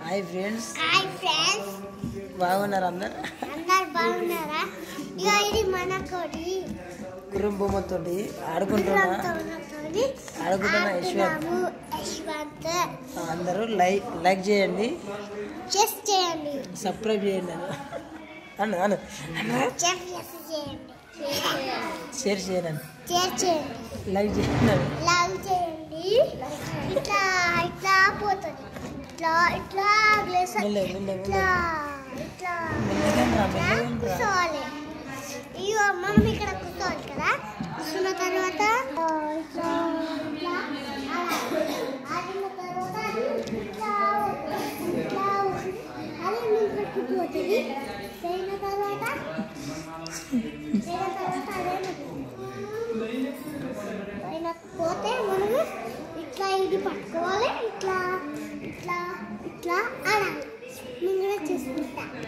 Hi friends hi friends బాగున్నారు అందరు అందరు బాగున్నారా ఇక ఇది మన కోడి కుర్రం బొమ్మతో ఆడుకుంటున్నా గుర్రంతోని ఆడుకుంటున్నా యశ్వంత్ ఆడుతున్నాము. యశ్వంత్ అందరూ లైక్ లైక్ చేయండి చెస్ చేయండి సబ్స్క్రైబ్ చేయండి అను అను అను చెస్ చెస్ చేయండి షేర్ చేయండి షేర్ చేయండి లైక్ చేయండి అను. లవ్ చేయండి ఇట్లా ఇట్లా పోతుంది ఇట్లా ఇట్లా గ్లేస్ మెల్లగా, మెల్లగా, ఇట్లా ఇట్లా మెల్లగా రా, ఇట్లా మెల్లగా రా. కూర్చోవాలి ఇగో మనం ఇక్కడ కూర్చోవాలి కదా కూర్చున్న తర్వాత ఆ, ఇట్లా ఇట్లా అలా. ఆడిన తర్వాత ఇట్లా ఇట్లా అది మీదకి పోతుంది పోయిన తర్వాత పోయిన తర్వాత అదే పైన పోతే మనము ఇట్లా ఇది పట్టుకోవాలి ఇట్లా ఇట్లా ఇట్లా ఆడాలి నేను కూడా చూసుకుంటా